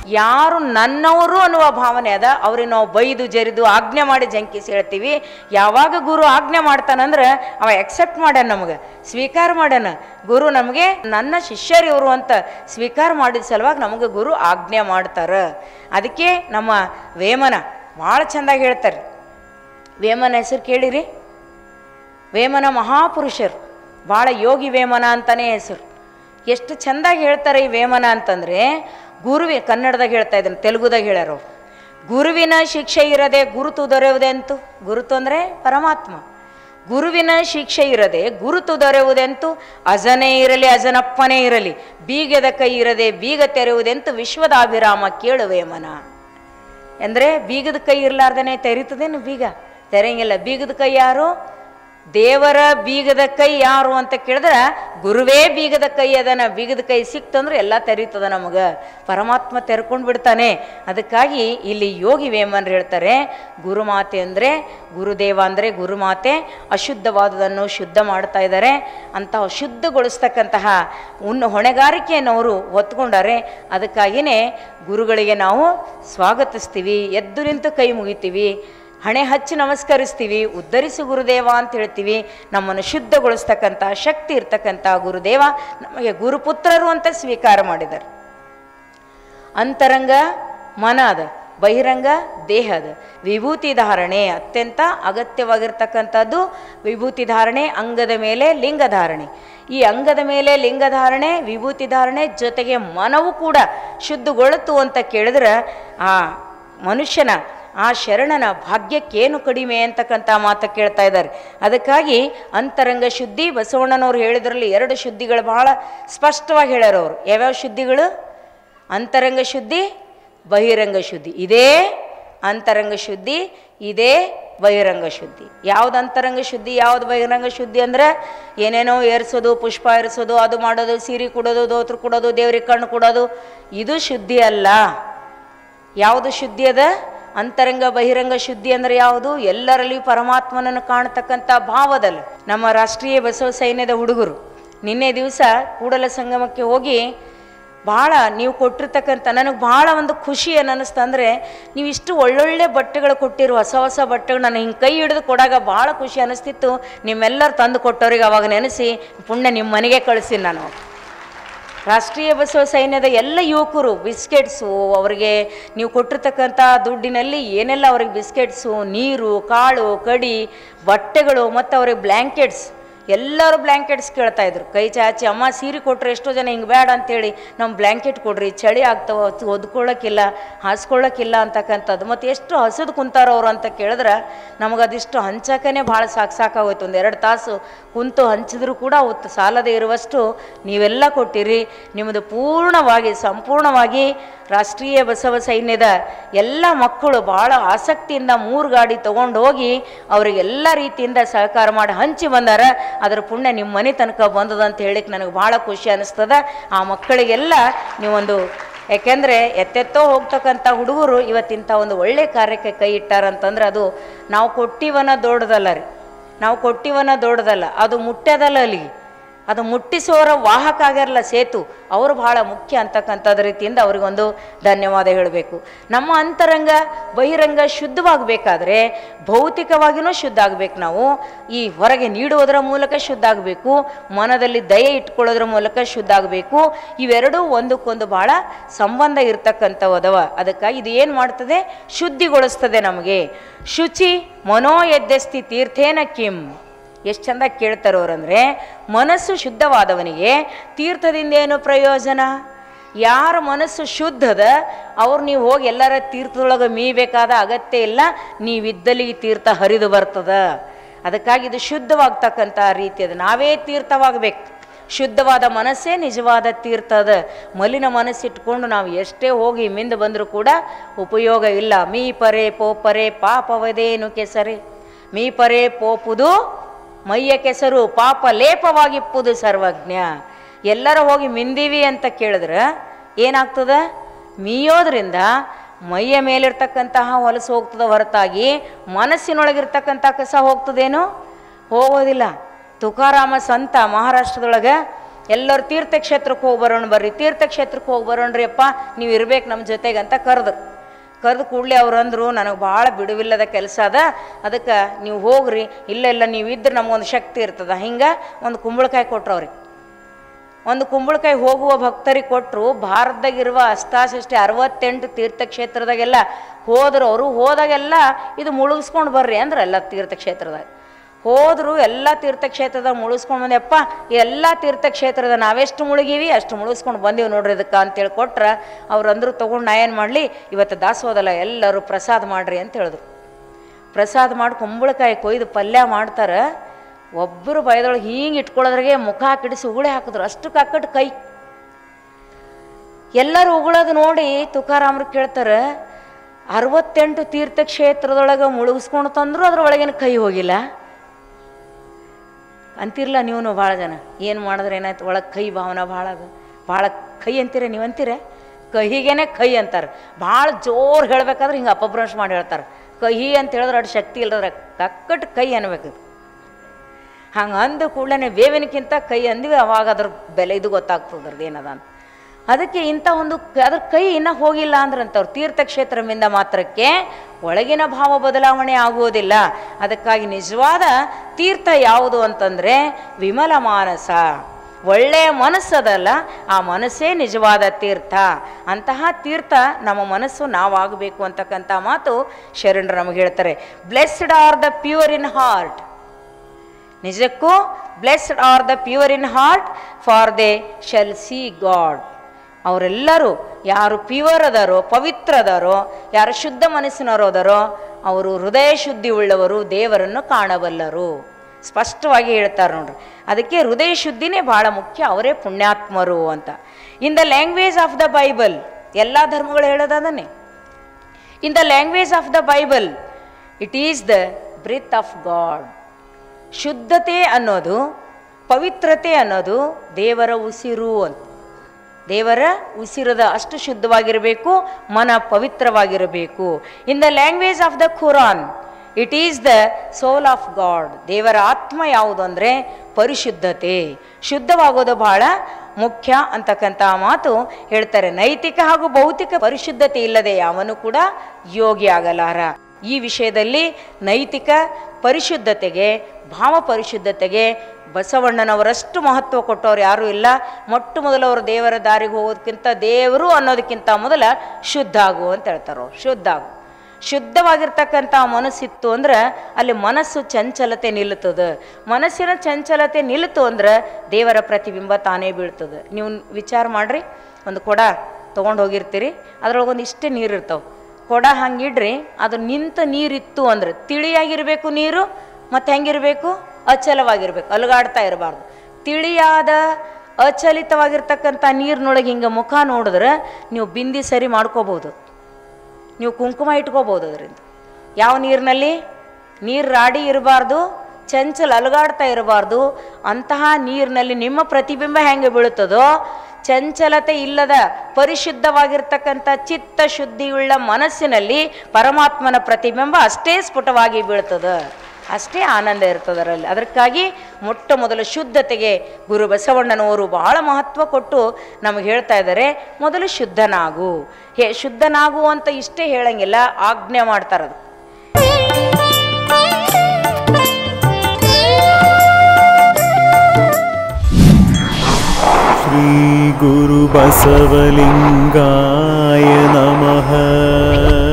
ಯಾರು ನನ್ನವರು ಅನ್ನುವ ಭಾವನೆ ಅದ ಅವ್ರಿಗೆ ನಾವು ಬೈದು ಜರಿದು ಆಜ್ಞೆ ಮಾಡಿ ಜಂಕಿಸಿ ಹೇಳ್ತೀವಿ ಯಾವಾಗ ಗುರು ಆಜ್ಞೆ ಮಾಡ್ತಾನಂದ್ರೆ ಅವ ಎಕ್ಸೆಪ್ಟ್ ಮಾಡ್ಯಾನ ನಮಗೆ ಸ್ವೀಕಾರ ಮಾಡ್ಯಾನ ಗುರು ನಮಗೆ ನನ್ನ ಶಿಷ್ಯರು ಇವರು ಅಂತ ಸ್ವೀಕಾರ ಮಾಡಿದ ಸಲುವಾಗಿ ನಮಗೆ ಗುರು ಆಜ್ಞೆ ಮಾಡ್ತಾರೆ ಅದಕ್ಕೆ ನಮ್ಮ ವೇಮನ ಭಾಳ ಚೆಂದಾಗಿ ಹೇಳ್ತಾರೆ ವೇಮನ ಹೆಸರು ಕೇಳಿರಿ ವೇಮನ ಮಹಾಪುರುಷರು ಭಾಳ ಯೋಗಿ ವೇಮನ ಅಂತಲೇ ಹೆಸರು ಎಷ್ಟು ಚೆಂದಾಗಿ ಹೇಳ್ತಾರೆ ಈ ವೇಮನ ಅಂತಂದರೆ ಗುರುವಿ ಕನ್ನಡದಾಗ ಹೇಳ್ತಾ ಇದ್ದಾನೆ ತೆಲುಗುದಾಗ ಹೇಳ್ಯಾರ ಅವ್ರು. ಗುರುವಿನ ಶಿಕ್ಷೆ ಇರದೆ ಗುರುತು ದೊರೆಯುವುದೆಂತು ಗುರುತು ಅಂದರೆ ಪರಮಾತ್ಮ ಗುರುವಿನ ಶಿಕ್ಷೆ ಇರದೆ ಗುರುತು ದೊರೆಯುವುದೆಂತು ಅಜನೇ ಇರಲಿ ಅಜನಪ್ಪನೇ ಇರಲಿ ಬೀಗದ ಕೈ ಇರದೆ ಬೀಗ ತೆರೆಯುವುದೆಂತು ವಿಶ್ವದ ಅಭಿರಾಮ ಕೇಳು ವೇಮನ ಅಂದರೆ ಬೀಗದ ಕೈ ಇರಲಾರ್ದನೆ ತೆರೀತದೇನು ಬೀಗ ತೆರೆಯಂಗಿಲ್ಲ ಬೀಗದ ಕೈ ಯಾರು ದೇವರ ಬೀಗದ ಕೈ ಯಾರು ಅಂತ ಕೇಳಿದ್ರೆ ಗುರುವೇ ಬೀಗದ ಕೈ ಅದನ ಬೀಗದ ಕೈ ಸಿಕ್ತಂದ್ರೆ ಎಲ್ಲ ತೆರೀತದ ನಮಗೆ ಪರಮಾತ್ಮ ತೆರ್ಕೊಂಡು ಬಿಡ್ತಾನೆ ಅದಕ್ಕಾಗಿ ಇಲ್ಲಿ ಯೋಗಿ ವೇಮನ್ರು ಹೇಳ್ತಾರೆ ಗುರುಮಾತೆ ಅಂದರೆ ಗುರುದೇವ ಅಂದರೆ ಗುರುಮಾತೆ ಅಶುದ್ಧವಾದುದನ್ನು ಶುದ್ಧ ಮಾಡ್ತಾ ಇದ್ದಾರೆ ಅಂತ ಶುದ್ಧಗೊಳಿಸ್ತಕ್ಕಂತಹ ಉನ್ನ ಹೊಣೆಗಾರಿಕೆಯನ್ನು ಅವರು ಹೊತ್ಕೊಂಡಾರೆ ಅದಕ್ಕಾಗಿಯೇ ಗುರುಗಳಿಗೆ ನಾವು ಸ್ವಾಗತಿಸ್ತೀವಿ ಎದ್ದು ನಿಂತು ಕೈ ಮುಗಿತೀವಿ ಹಣೆ ಹಚ್ಚಿ ನಮಸ್ಕರಿಸ್ತೀವಿ ಉದ್ಧರಿಸು ಗುರುದೇವ ಅಂತ ಹೇಳ್ತೀವಿ ನಮ್ಮನ್ನು ಶುದ್ಧಗೊಳಿಸ್ತಕ್ಕಂಥ ಶಕ್ತಿ ಇರ್ತಕ್ಕಂಥ ಗುರುದೇವ ನಮಗೆ ಗುರುಪುತ್ರರು ಅಂತ ಸ್ವೀಕಾರ ಮಾಡಿದ್ದಾರೆ ಅಂತರಂಗ ಮನ ಅದ ಬಹಿರಂಗ ದೇಹ ಅದ ವಿಭೂತಿ ಧಾರಣೆ ಅತ್ಯಂತ ಅಗತ್ಯವಾಗಿರ್ತಕ್ಕಂಥದ್ದು ವಿಭೂತಿ ಧಾರಣೆ ಅಂಗದ ಮೇಲೆ ಲಿಂಗ ಧಾರಣೆ ಈ ಅಂಗದ ಮೇಲೆ ಲಿಂಗ ಧಾರಣೆ ವಿಭೂತಿ ಧಾರಣೆ ಜೊತೆಗೆ ಮನವು ಕೂಡ ಶುದ್ಧಗೊಳ್ತು ಅಂತ ಕೇಳಿದ್ರೆ ಆ ಮನುಷ್ಯನ ಆ ಶರಣನ ಭಾಗ್ಯಕ್ಕೇನು ಕಡಿಮೆ ಅಂತಕ್ಕಂಥ ಮಾತು ಕೇಳ್ತಾ ಇದ್ದಾರೆ ಅದಕ್ಕಾಗಿ ಅಂತರಂಗ ಶುದ್ಧಿ ಬಸವಣ್ಣನವ್ರು ಹೇಳಿದ್ರಲ್ಲಿ ಎರಡು ಶುದ್ಧಿಗಳು ಬಹಳ ಸ್ಪಷ್ಟವಾಗಿ ಹೇಳ್ಯಾರ ಅವರು ಯಾವ್ಯಾವ ಶುದ್ಧಿಗಳು ಅಂತರಂಗ ಶುದ್ಧಿ ಬಹಿರಂಗ ಶುದ್ಧಿ ಇದೇ ಅಂತರಂಗ ಶುದ್ಧಿ ಇದೇ ಬಹಿರಂಗ ಶುದ್ಧಿ ಯಾವ್ದು ಅಂತರಂಗ ಶುದ್ಧಿ ಯಾವ್ದು ಬಹಿರಂಗ ಶುದ್ಧಿ ಅಂದ್ರೆ ಏನೇನೋ ಏರ್ಸೋದು ಪುಷ್ಪ ಏರಿಸೋದು ಅದು ಮಾಡೋದು ಸೀರೆ ಕೊಡೋದು ದೋತ್ರ ಕೊಡೋದು ದೇವ್ರಿಗೆ ಕಣ್ಣು ಕೊಡೋದು ಇದು ಶುದ್ಧಿ ಅಲ್ಲ ಯಾವುದು ಶುದ್ಧಿ ಅದ ಅಂತರಂಗ ಬಹಿರಂಗ ಶುದ್ಧಿ ಅಂದ್ರೆ ಯಾವುದು ಎಲ್ಲರಲ್ಲಿಯೂ ಪರಮಾತ್ಮನನ್ನು ಕಾಣತಕ್ಕಂಥ ಭಾವದಲ್ಲಿ ನಮ್ಮ ರಾಷ್ಟ್ರೀಯ ಬಸವ ಸೈನ್ಯದ ಹುಡುಗರು ನಿನ್ನೆ ದಿವಸ ಕೂಡಲ ಸಂಗಮಕ್ಕೆ ಹೋಗಿ ಭಾಳ ನೀವು ಕೊಟ್ಟಿರ್ತಕ್ಕಂಥ ನನಗೆ ಭಾಳ ಒಂದು ಖುಷಿ ಏನು ಅನ್ನಿಸ್ತು ಅಂದರೆ ನೀವು ಇಷ್ಟು ಒಳ್ಳೊಳ್ಳೆ ಬಟ್ಟೆಗಳು ಕೊಟ್ಟಿರು ಹೊಸ ಹೊಸ ಬಟ್ಟೆಗಳು ನಾನು ಹಿಂಗೆ ಕೈ ಹಿಡಿದು ಕೊಡಾಗ ಭಾಳ ಖುಷಿ ಅನ್ನಿಸ್ತಿತ್ತು ನಿಮ್ಮೆಲ್ಲರೂ ತಂದು ಕೊಟ್ಟವ್ರಿಗೆ ಅವಾಗ ನೆನೆಸಿ ಪುಣ್ಯ ನಿಮ್ಮ ಮನೆಗೆ ಕಳಿಸಿ ನಾನು ರಾಷ್ಟ್ರೀಯ ಬಸವ ಸೈನ್ಯದ ಎಲ್ಲ ಯುವಕರು ಬಿಸ್ಕೆಟ್ಸು ಅವರಿಗೆ ನೀವು ಕೊಟ್ಟಿರ್ತಕ್ಕಂಥ ದುಡ್ಡಿನಲ್ಲಿ ಏನೆಲ್ಲ ಅವ್ರಿಗೆ ಬಿಸ್ಕೆಟ್ಸು ನೀರು ಕಾಳು ಕಡಿ ಬಟ್ಟೆಗಳು ಮತ್ತು ಅವ್ರಿಗೆ ಬ್ಲ್ಯಾಂಕೆಟ್ಸ್ ಎಲ್ಲರೂ ಬ್ಲ್ಯಾಂಕೆಟ್ಸ್ ಕೇಳ್ತಾ ಇದ್ರು ಕೈ ಚಾಚಿ ಅಮ್ಮ ಸೀರೆ ಕೊಟ್ಟರೆ ಎಷ್ಟೋ ಜನ ಹಿಂಗೆ ಬೇಡ ಅಂತೇಳಿ ನಮ್ಮ ಬ್ಲ್ಯಾಂಕೆಟ್ ಕೊಡ್ರಿ ಚಳಿ ಆಗ್ತಾವ ಒದ್ಕೊಳ್ಳೋಕ್ಕಿಲ್ಲ ಹಾಸ್ಕೊಳ್ಳೋಕ್ಕಿಲ್ಲ ಅಂತಕ್ಕಂಥದ್ದು ಮತ್ತು ಎಷ್ಟು ಹಸಿದು ಕುಂತಾರ ಅವ್ರು ಅಂತ ಕೇಳಿದ್ರೆ ನಮಗೆ ಅದಿಷ್ಟು ಹಂಚಕನೇ ಭಾಳ ಸಾಕು ಸಾಕಾಗೋಯ್ತು ಒಂದು ಎರಡು ತಾಸು ಕುಂತು ಹಂಚಿದ್ರು ಕೂಡ ಅವತ್ತು ಸಾಲದೇ ಇರುವಷ್ಟು ನೀವೆಲ್ಲ ಕೊಟ್ಟಿರಿ ನಿಮ್ಮದು ಪೂರ್ಣವಾಗಿ ಸಂಪೂರ್ಣವಾಗಿ ರಾಷ್ಟ್ರೀಯ ಬಸವ ಸೈನ್ಯದ ಎಲ್ಲ ಮಕ್ಕಳು ಭಾಳ ಆಸಕ್ತಿಯಿಂದ ಮೂರು ಗಾಡಿ ತೊಗೊಂಡು ಹೋಗಿ ಅವರಿಗೆಲ್ಲ ರೀತಿಯಿಂದ ಸಹಕಾರ ಮಾಡಿ ಹಂಚಿ ಬಂದಾರ ಅದರ ಪುಣ್ಯ ನಿಮ್ಮ ಮನೆ ತನಕ ಬಂದದ ಅಂತ ಹೇಳಿಕ್ಕೆ ನನಗೆ ಭಾಳ ಖುಷಿ ಅನ್ನಿಸ್ತದ ಆ ಮಕ್ಕಳಿಗೆಲ್ಲ ನೀವೊಂದು ಯಾಕೆಂದರೆ ಎತ್ತೆತ್ತೋ ಹೋಗ್ತಕ್ಕಂಥ ಹುಡುಗರು ಇವತ್ತಿಂಥ ಒಂದು ಒಳ್ಳೆ ಕಾರ್ಯಕ್ಕೆ ಕೈ ಇಟ್ಟಾರಂತಂದ್ರೆ ಅದು ನಾವು ಕೊಟ್ಟಿವನ ದೊಡ್ಡದಲ್ಲ ರೀ ನಾವು ಕೊಟ್ಟಿವನ ದೊಡ್ಡದಲ್ಲ ಅದು ಮುಟ್ಟ್ಯದಲ್ಲ ಅಲ್ಲಿಗೆ ಅದು ಮುಟ್ಟಿಸೋರ ವಾಹಕ ಆಗಿರಲ್ಲ ಸೇತು ಅವರು ಬಹಳ ಮುಖ್ಯ ಅಂತಕ್ಕಂಥದ್ದು ರೀತಿಯಿಂದ ಅವ್ರಿಗೊಂದು ಧನ್ಯವಾದ ಹೇಳಬೇಕು ನಮ್ಮ ಅಂತರಂಗ ಬಹಿರಂಗ ಶುದ್ಧವಾಗಬೇಕಾದ್ರೆ ಭೌತಿಕವಾಗಿಯೂ ಶುದ್ಧ ಆಗಬೇಕು ನಾವು ಈ ಹೊರಗೆ ನೀಡುವುದರ ಮೂಲಕ ಶುದ್ಧ ಆಗಬೇಕು ಮನದಲ್ಲಿ ದಯೆ ಇಟ್ಕೊಳ್ಳೋದ್ರ ಮೂಲಕ ಶುದ್ಧ ಆಗಬೇಕು ಇವೆರಡೂ ಒಂದಕ್ಕೊಂದು ಭಾಳ ಸಂಬಂಧ ಇರ್ತಕ್ಕಂಥವದವ ಅದಕ್ಕಾಗಿ ಇದು ಏನು ಮಾಡ್ತದೆ ಶುದ್ಧಿಗೊಳಿಸ್ತದೆ ನಮಗೆ ಶುಚಿ ಮನೋಯದ್ಯಸ್ತಿ ತೀರ್ಥೇನ ಕಿಂ ಎಷ್ಟು ಚಂದ ಕೇಳ್ತಾರೆ ಅವರಂದರೆ ಮನಸ್ಸು ಶುದ್ಧವಾದವನಿಗೆ ತೀರ್ಥದಿಂದ ಏನು ಪ್ರಯೋಜನ ಯಾರ ಮನಸ್ಸು ಶುದ್ಧದ ಅವ್ರು ನೀವು ಹೋಗಿ ಎಲ್ಲರ ತೀರ್ಥದೊಳಗೆ ಮೀಬೇಕಾದ ಅಗತ್ಯ ಇಲ್ಲ ನೀವಿದ್ದಲ್ಲಿ ಈ ತೀರ್ಥ ಹರಿದು ಬರ್ತದ ಅದಕ್ಕಾಗಿ ಇದು ಶುದ್ಧವಾಗ್ತಕ್ಕಂಥ ರೀತಿ ಅದು ನಾವೇ ತೀರ್ಥವಾಗಬೇಕು ಶುದ್ಧವಾದ ಮನಸ್ಸೇ ನಿಜವಾದ ತೀರ್ಥ ಅದ ಮಲಿನ ಮನಸ್ಸಿಟ್ಕೊಂಡು ನಾವು ಎಷ್ಟೇ ಹೋಗಿ ಮಿಂದ ಬಂದರೂ ಕೂಡ ಉಪಯೋಗ ಇಲ್ಲ ಮೀ ಪರೆ ಪೋಪರೆ ಪಾಪವದೇನು ಕೆಸರೆ ಮೀ ಪರೆ ಪೋಪುದು ಮೈಯ ಕೆಸರು ಪಾಪ ಲೇಪವಾಗಿಪ್ಪುದು ಸರ್ವಜ್ಞ ಎಲ್ಲರ ಹೋಗಿ ಮಿಂದೀವಿ ಅಂತ ಕೇಳಿದ್ರೆ ಏನಾಗ್ತದ ಮೀಯೋದ್ರಿಂದ ಮೈಯ ಮೇಲಿರ್ತಕ್ಕಂತಹ ಹೊಲಸು ಹೋಗ್ತದ ಹೊರತಾಗಿ ಮನಸ್ಸಿನೊಳಗಿರ್ತಕ್ಕಂಥ ಕಸ ಹೋಗ್ತದೇನು ಹೋಗೋದಿಲ್ಲ ತುಕಾರಾಮ ಸಂತ ಮಹಾರಾಷ್ಟ್ರದೊಳಗೆ ಎಲ್ಲರೂ ತೀರ್ಥಕ್ಷೇತ್ರಕ್ಕೆ ಹೋಗಿ ಬರೋಣ ಬರ್ರಿ ತೀರ್ಥಕ್ಷೇತ್ರಕ್ಕೆ ಹೋಗಿ ಬರೋಣ್ರಿ ಅಪ್ಪ ನೀವು ಇರ್ಬೇಕು ನಮ್ಮ ಜೊತೆಗೆ ಅಂತ ಕರೆದ್ರು ಕರೆದು ಕೂಡಲೇ ಅವ್ರು ಅಂದರು ನನಗೆ ಭಾಳ ಬಿಡುವಿಲ್ಲದ ಕೆಲಸ ಅದ ಅದಕ್ಕೆ ನೀವು ಹೋಗ್ರಿ ಇಲ್ಲ ಇಲ್ಲ ನೀವು ಇದ್ರೆ ನಮಗೊಂದು ಶಕ್ತಿ ಇರ್ತದ ಹಿಂಗೆ ಒಂದು ಕುಂಬಳಕಾಯಿ ಕೊಟ್ರು ಅವ್ರಿಗೆ ಒಂದು ಕುಂಬಳಕಾಯಿ ಹೋಗುವ ಭಕ್ತರಿಗೆ ಕೊಟ್ಟರು ಭಾರತದಾಗಿರುವ ಅಷ್ಟಾಶಷ್ಟೇ ಅರವತ್ತೆಂಟು ತೀರ್ಥಕ್ಷೇತ್ರದಾಗೆಲ್ಲ ಹೋದ್ರು ಅವರು ಹೋದಾಗೆಲ್ಲ ಇದು ಮುಳುಗಿಸ್ಕೊಂಡು ಬರ್ರಿ ಅಂದ್ರೆ ಎಲ್ಲ ತೀರ್ಥಕ್ಷೇತ್ರದಾಗ ಹೋದ್ರು ಎಲ್ಲ ತೀರ್ಥಕ್ಷೇತ್ರದಾಗ ಮುಳುಗಿಸ್ಕೊಂಡು ಬಂದೆಪ್ಪ ಎಲ್ಲ ತೀರ್ಥಕ್ಷೇತ್ರದ ನಾವೆಷ್ಟು ಮುಳುಗೀವಿ ಅಷ್ಟು ಮುಳುಗಿಸ್ಕೊಂಡು ಬಂದೀವಿ ನೋಡ್ರಿ ಇದಕ್ಕೆ ಅಂತೇಳಿ ಕೊಟ್ರೆ ಅವ್ರು ಅಂದರು ತೊಗೊಂಡು ನಾ ಏನು ಮಾಡಲಿ ಇವತ್ತು ದಾಸೋದಲ್ಲ ಎಲ್ಲರೂ ಪ್ರಸಾದ ಮಾಡ್ರಿ ಅಂತ ಹೇಳಿದ್ರು ಪ್ರಸಾದ ಮಾಡಿ ಕುಂಬಳಕಾಯಿ ಕೊಯ್ದು ಪಲ್ಯ ಮಾಡ್ತಾರೆ ಒಬ್ಬರು ಬಯದೊಳಗೆ ಹಿಂಗೆ ಇಟ್ಕೊಳ್ಳೋದ್ರಾಗೆ ಮುಖ ಕಿಡಿಸಿ ಉಗುಳೆ ಹಾಕಿದ್ರು ಅಷ್ಟು ಕಕ್ಕಟ್ಟು ಕೈ ಎಲ್ಲರೂ ಉಗುಳೋದು ನೋಡಿ ತುಕಾರಾಮ್ರು ಕೇಳ್ತಾರೆ ಅರವತ್ತೆಂಟು ತೀರ್ಥಕ್ಷೇತ್ರದೊಳಗೆ ಮುಳುಗಿಸ್ಕೊಂಡು ತಂದ್ರು ಅದ್ರೊಳಗೇನು ಕೈ ಹೋಗಿಲ್ಲ ಅಂತಿರಲ್ಲ ನೀವು ಭಾಳ ಜನ ಏನು ಮಾಡಿದ್ರೆ ಏನಾಯ್ತು ಒಳಗೆ ಕೈ ಭಾವನ ಭಾಳ ಅದು ಭಾಳ ಕೈ ಅಂತೀರ ನೀವು ಅಂತೀರ ಕಹಿಗೇನೆ ಕೈ ಅಂತಾರೆ ಭಾಳ ಜೋರು ಹೇಳ್ಬೇಕಾದ್ರೆ ಹಿಂಗೆ ಅಪಭ್ರಂಶ ಮಾಡಿ ಹೇಳ್ತಾರೆ ಕಹಿ ಅಂತ ಹೇಳಿದ್ರೆ ಅಷ್ಟು ಶಕ್ತಿ ಇಲ್ಲದ್ರೆ ಕಕ್ಕಟ್ಟು ಕೈ ಅನ್ಬೇಕು ಹಂಗೆ ಅಂದ ಕೂಡಲೇ ಬೇವಿನಕ್ಕಿಂತ ಕೈ ಅಂದ್ವಿ ಅವಾಗ ಅದ್ರ ಬೆಲೆ ಇದು ಗೊತ್ತಾಗ್ತದೆ ಅದ್ರದ್ದು ಏನದ ಅಂತ ಅದಕ್ಕೆ ಇಂಥ ಒಂದು ಕ- ಅದ್ರ ಕೈ ಇನ್ನೂ ಹೋಗಿಲ್ಲ ಅಂದ್ರಂತವ್ರು ತೀರ್ಥಕ್ಷೇತ್ರದಿಂದ ಮಾತ್ರಕ್ಕೆ ಒಳಗಿನ ಭಾವ ಬದಲಾವಣೆ ಆಗುವುದಿಲ್ಲ ಅದಕ್ಕಾಗಿ ನಿಜವಾದ ತೀರ್ಥ ಯಾವುದು ಅಂತಂದರೆ ವಿಮಲ ಮಾನಸ ಒಳ್ಳೆಯ ಮನಸ್ಸದಲ್ಲ ಆ ಮನಸ್ಸೇ ನಿಜವಾದ ತೀರ್ಥ ಅಂತಹ ತೀರ್ಥ ನಮ್ಮ ಮನಸ್ಸು ನಾವಾಗಬೇಕು ಅಂತಕ್ಕಂಥ ಮಾತು ಶರಣರು ನಮಗೆ ಹೇಳ್ತಾರೆ blessed are the pure in heart ನಿಜಕ್ಕೂ blessed are the pure in heart for they shall see God ಅವರೆಲ್ಲರೂ ಯಾರು ಪ್ಯೂರ್ ಅದಾರೋ ಪವಿತ್ರ ಅದಾರೋ ಯಾರು ಶುದ್ಧ ಮನಸ್ಸಿನವರು ಅದಾರೋ ಅವರು ಹೃದಯ ಶುದ್ಧಿ ಉಳ್ಳವರು ದೇವರನ್ನು ಕಾಣಬಲ್ಲರು ಸ್ಪಷ್ಟವಾಗಿ ಹೇಳ್ತಾರೆ ನೋಡ್ರಿ ಅದಕ್ಕೆ ಹೃದಯ ಶುದ್ಧಿನೇ ಭಾಳ ಮುಖ್ಯ ಅವರೇ ಪುಣ್ಯಾತ್ಮರು ಅಂತ in the language of the Bible ಎಲ್ಲ ಧರ್ಮಗಳು ಹೇಳೋದನ್ನೇ in the language of the Bible it is the breath of God ಶುದ್ಧತೆ ಅನ್ನೋದು ಪವಿತ್ರತೆ ಅನ್ನೋದು ದೇವರ ಉಸಿರು ಅಂತ ದೇವರ ಉಸಿರದ ಅಷ್ಟು ಶುದ್ಧವಾಗಿರಬೇಕು ಮನ ಪವಿತ್ರವಾಗಿರಬೇಕು in the language of the Quran it is the soul of God ದೇವರ ಆತ್ಮ ಯಾವುದು ಅಂದರೆ ಪರಿಶುದ್ಧತೆ ಶುದ್ಧವಾಗೋದು ಬಹಳ ಮುಖ್ಯ ಅಂತಕ್ಕಂಥ ಮಾತು ಹೇಳ್ತಾರೆ ನೈತಿಕ ಹಾಗೂ ಭೌತಿಕ ಪರಿಶುದ್ಧತೆ ಇಲ್ಲದೆ ಯಾವನು ಕೂಡ ಯೋಗಿ ಆಗಲಾರ ಈ ವಿಷಯದಲ್ಲಿ ನೈತಿಕ ಪರಿಶುದ್ಧತೆಗೆ ಭಾವ ಪರಿಶುದ್ಧತೆಗೆ ಬಸವಣ್ಣನವರಷ್ಟು ಮಹತ್ವ ಕೊಟ್ಟವ್ರು ಯಾರೂ ಇಲ್ಲ ಮೊಟ್ಟ ಮೊದಲು ಅವರು ದೇವರ ದಾರಿಗೆ ಹೋಗೋದಕ್ಕಿಂತ ದೇವರು ಅನ್ನೋದಕ್ಕಿಂತ ಮೊದಲ ಶುದ್ಧ ಆಗು ಅಂತ ಹೇಳ್ತಾರೆ ಅವ್ರು ಶುದ್ಧ ಆಗು ಶುದ್ಧವಾಗಿರ್ತಕ್ಕಂಥ ಮನಸ್ಸಿತ್ತು ಅಂದ್ರೆ ಅಲ್ಲಿ ಮನಸ್ಸು ಚಂಚಲತೆ ನಿಲ್ಲುತ್ತದೆ ಮನಸ್ಸಿನ ಚಂಚಲತೆ ನಿಲ್ತು ಅಂದ್ರೆ ದೇವರ ಪ್ರತಿಬಿಂಬ ತಾನೇ ಬೀಳ್ತದೆ ನೀವು ವಿಚಾರ ಮಾಡ್ರಿ ಒಂದು ಕೊಡ ತೊಗೊಂಡು ಹೋಗಿರ್ತೀರಿ ಅದ್ರೊಳಗೆ ಒಂದು ಇಷ್ಟೇ ನೀರು ಇರ್ತಾವೆ ಕೊಡ ಹಂಗಿಡ್ರಿ ಅದು ನಿಂತ ನೀರಿತ್ತು ಅಂದ್ರೆ ತಿಳಿಯಾಗಿರಬೇಕು ನೀರು ಮತ್ತು ಹೆಂಗಿರಬೇಕು ಅಚಲವಾಗಿರ್ಬೇಕು ಅಲುಗಾಡ್ತಾ ಇರಬಾರ್ದು ತಿಳಿಯಾದ ಅಚಲಿತವಾಗಿರ್ತಕ್ಕಂಥ ನೀರಿನೊಳಗೆ ಹಿಂಗೆ ಮುಖ ನೋಡಿದ್ರೆ ನೀವು ಬಿಂದಿ ಸರಿ ಮಾಡ್ಕೋಬೋದು ನೀವು ಕುಂಕುಮ ಇಟ್ಕೋಬೋದು ಅದರಿಂದ ಯಾವ ನೀರಿನಲ್ಲಿ ನೀರು ರಾಡಿ ಇರಬಾರ್ದು ಚಂಚಲ ಅಲುಗಾಡ್ತಾ ಇರಬಾರ್ದು ಅಂತಹ ನೀರಿನಲ್ಲಿ ನಿಮ್ಮ ಪ್ರತಿಬಿಂಬ ಹೆಂಗೆ ಬೀಳುತ್ತದೋ ಚಂಚಲತೆ ಇಲ್ಲದ ಪರಿಶುದ್ಧವಾಗಿರ್ತಕ್ಕಂಥ ಚಿತ್ತ ಶುದ್ಧಿಯುಳ್ಳ ಮನಸ್ಸಿನಲ್ಲಿ ಪರಮಾತ್ಮನ ಪ್ರತಿಬಿಂಬ ಅಷ್ಟೇ ಸ್ಫುಟವಾಗಿ ಬೀಳ್ತದೆ ಅಷ್ಟೇ ಆನಂದ ಇರ್ತದೆ ಅದರಲ್ಲಿ ಅದಕ್ಕಾಗಿ ಮೊಟ್ಟ ಮೊದಲು ಶುದ್ಧತೆಗೆ ಗುರು ಬಸವಣ್ಣನವರು ಬಹಳ ಮಹತ್ವ ಕೊಟ್ಟು ನಮಗೆ ಹೇಳ್ತಾ ಇದ್ದಾರೆ ಮೊದಲು ಶುದ್ಧನಾಗು ಹೇ ಶುದ್ಧನಾಗು ಅಂತ ಇಷ್ಟೇ ಹೇಳಂಗಿಲ್ಲ ಆಜ್ಞೆ ಮಾಡ್ತಾರದು श्रीगुरुबसवलिङ्गाय नमः